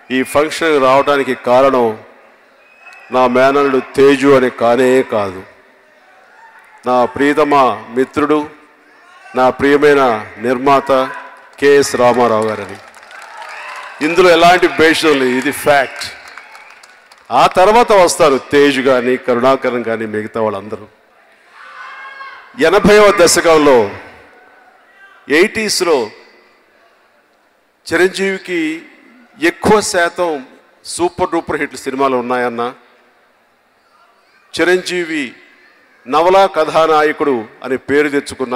ఈ ఫంక్షన్ రావడానికి కారణం నా మేనల్లుడు తేజు అని కానే కాదు నా ప్రియతమ మిత్రుడు నా ప్రియమైన నిర్మాత కెఎస్ రామారావు గారని ఇందులో ఎలాంటి భేషం లేదు ఇది ఫ్యాక్ట్ ఆ తర్వాత వస్తారు తేజ్ కానీ కరుణాకరన్ కానీ మిగతా వాళ్ళందరూ ఎనభైవ దశకంలో ఎయిటీస్లో చిరంజీవికి ఎక్కువ శాతం సూపర్ డూపర్ హిట్ సినిమాలు ఉన్నాయన్న చిరంజీవి నవలా కథానాయకుడు అని పేరు తెచ్చుకున్న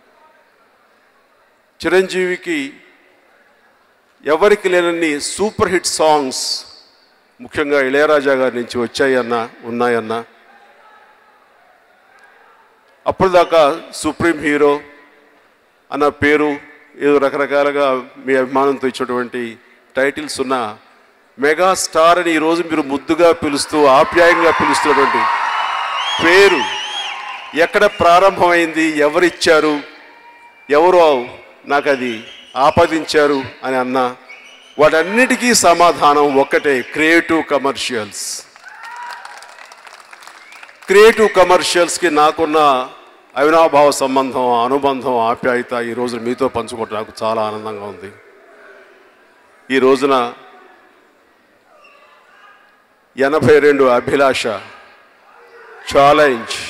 చిరంజీవికి ఎవరికి లేనన్ని సూపర్ హిట్ సాంగ్స్ ముఖ్యంగా ఇళయరాజా గారి నుంచి వచ్చాయన్న ఉన్నాయన్న అప్పటిదాకా సుప్రీం హీరో అన్న పేరు ఏదో రకరకాలుగా మీ అభిమానంతో ఇచ్చినటువంటి టైటిల్స్ ఉన్న మెగా స్టార్ అని ఈరోజు మీరు ముద్దుగా పిలుస్తూ ఆప్యాయంగా పిలుస్తున్నటువంటి పేరు ఎక్కడ ప్రారంభమైంది ఎవరిచ్చారు ఎవరు నాకు అది ఆపాదించారు అని అన్నా వాటన్నిటికీ సమాధానం ఒక్కటే క్రియేటివ్ కమర్షియల్స్ క్రియేటివ్ కమర్షియల్స్కి నాకున్న అవినాభావ సంబంధం అనుబంధం ఆప్యాయత ఈ రోజు మీతో పంచుకోవడం నాకు చాలా ఆనందంగా ఉంది ఈ రోజున ఎనభై రెండు అభిలాష ఛాలెంజ్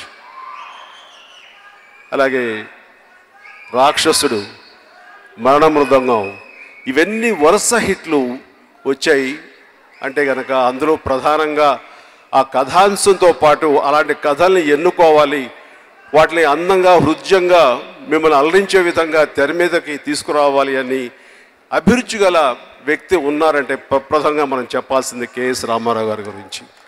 అలాగే రాక్షసుడు మరణ మృదంగం ఇవన్నీ వరుస హిట్లు వచ్చాయి అంటే కనుక అందులో ప్రధానంగా ఆ కథాంశంతో పాటు అలాంటి కథల్ని ఎన్నుకోవాలి వాటిని అందంగా హృద్యంగా మిమ్మల్ని అలరించే విధంగా తెర మీదకి తీసుకురావాలి అని అభిరుచి గల వ్యక్తి ఉన్నారంటే ప్రప్రథంగా మనం చెప్పాల్సింది కెఎస్ రామారావు గారి గురించి